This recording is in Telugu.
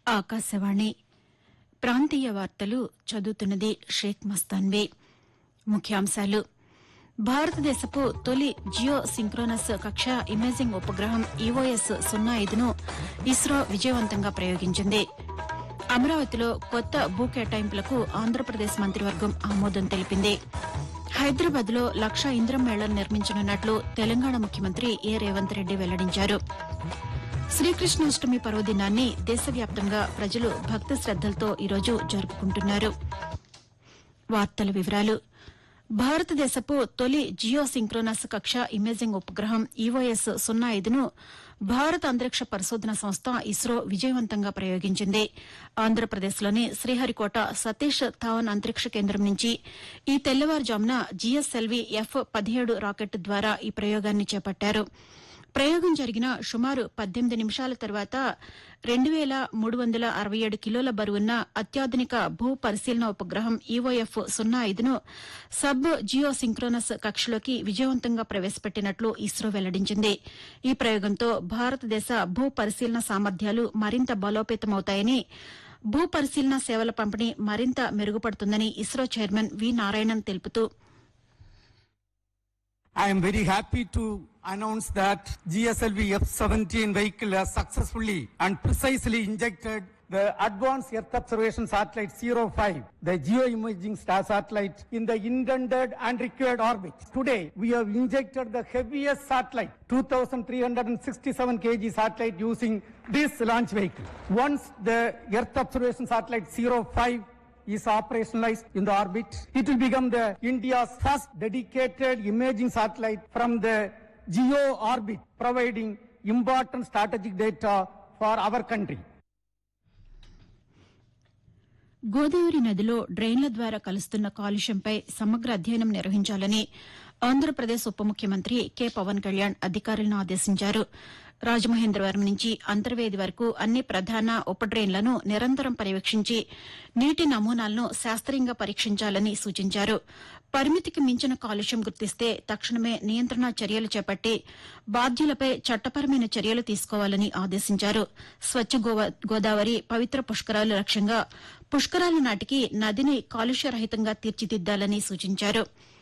ఆకాశవాణి ప్రాంతీయ వార్తలు చదువుతున్నది షేక్ మస్తాన్వే ముఖ్యాంశాలు భారతదేశపు తొలి జియో సింక్రోనస్ కక్ష ఇమేజింగ్ ఉపగ్రహం ఈఓఎస్ సున్నా ఐదును ఇస్రో విజయవంతంగా ప్రయోగించింది అమరావతిలో కొత్త భూ కేటాయింపులకు ఆంధ్రప్రదేశ్ మంత్రివర్గం ఆమోదం తెలిపింది హైదరాబాద్ లో లక్ష ఇంద్రం మేళను నిర్మించనున్నట్లు తెలంగాణ ముఖ్యమంత్రి ఏ రేవంత్ రెడ్డి వెల్లడించారు శ్రీకృష్ణాష్టమి పర్వదినాన్ని దేశవ్యాప్తంగా ప్రజలు భక్తి శ్రద్దలతో ఈరోజు జరుపుకుంటున్నారు వార్తల వివరాలు భారతదేశపు తొలి జియో సింక్రోనస్ కక్ష ఇమేజింగ్ ఉపగ్రహం ఈఓఎస్ సున్నా ఐదును భారత అంతరిక్ష పరిశోధన సంస్థ ఇస్రో విజయవంతంగా ప్రయోగించింది ఆంధ్రప్రదేశ్లోని శ్రీహరికోట సతీష్ ధావన్ అంతరిక్ష కేంద్రం నుంచి ఈ తెల్లవారుజామున జీఎస్ఎల్వీ ఎఫ్ పదిహేడు రాకెట్ ద్వారా ఈ ప్రయోగాన్ని చేపట్టారు ప్రయోగం జరిగిన సుమారు పద్దెనిమిది నిమిషాల తర్వాత రెండు వేల మూడు వందల అరవై ఏడు కిలోల బరువున్న అత్యాధునిక భూ పరిశీలన ఉపగ్రహం ఈఓఎఫ్ సున్నా ఐదును సబ్ జియో సింక్రోనస్ కక్షలోకి విజయవంతంగా ప్రవేశపెట్టినట్లు ఇస్రో వెల్లడించింది ఈ ప్రయోగంతో భారతదేశ భూ పరిశీలన సామర్థ్యాలు మరింత బలోపేతమవుతాయని భూ పరిశీలన సేవల పంపిణీ మరింత మెరుగుపడుతుందని ఇస్రో చైర్మన్ వి నారాయణన్ తెలుపుతూ I am very happy to announce that GSLV F-17 vehicle has successfully and precisely injected the Advanced Earth Observation Satellite 05, the geoimaging star satellite, in the intended and required orbit. Today, we have injected the heaviest satellite, 2,367 kg satellite using this launch vehicle. Once the Earth Observation Satellite 05 is operationalized in the orbit. It will become the India's first dedicated imaging satellite from the geo orbit, providing important strategic data for our country. Godavari నదిలో డ్రైన్ల ద్వారా కలుస్తున్న కాలుష్యంపై సమగ్ర అధ్యయనం నిర్వహించాలని ఆంధ్రప్రదేశ్ ఉప ముఖ్యమంత్రి కె పవన్ కళ్యాణ్ అధికారులను ఆదేశించారు రాజమహేంద్రవరం నుంచి అంతర్వేది వరకు అన్ని ప్రధాన ఉప డ్రైన్లను నిరంతరం పర్యవేక్షించి నీటి నమూనాలను శాస్త్రీయంగా పరీక్షించాలని సూచించారు పరిమితికి మించిన కాలుష్యం గుర్తిస్తే తక్షణమే నియంత్రణ చర్యలు చేపట్టి బాధ్యులపై చట్టపరమైన చర్యలు తీసుకోవాలని ఆదేశించారు స్వచ్ఛ గోవ- గోదావరి పవిత్ర పుష్కరాల లక్ష్యంగా పుష్కరాల నాటికి నదిని కాలుష్యరహితంగా తీర్చిదిద్దాలని సూచించారు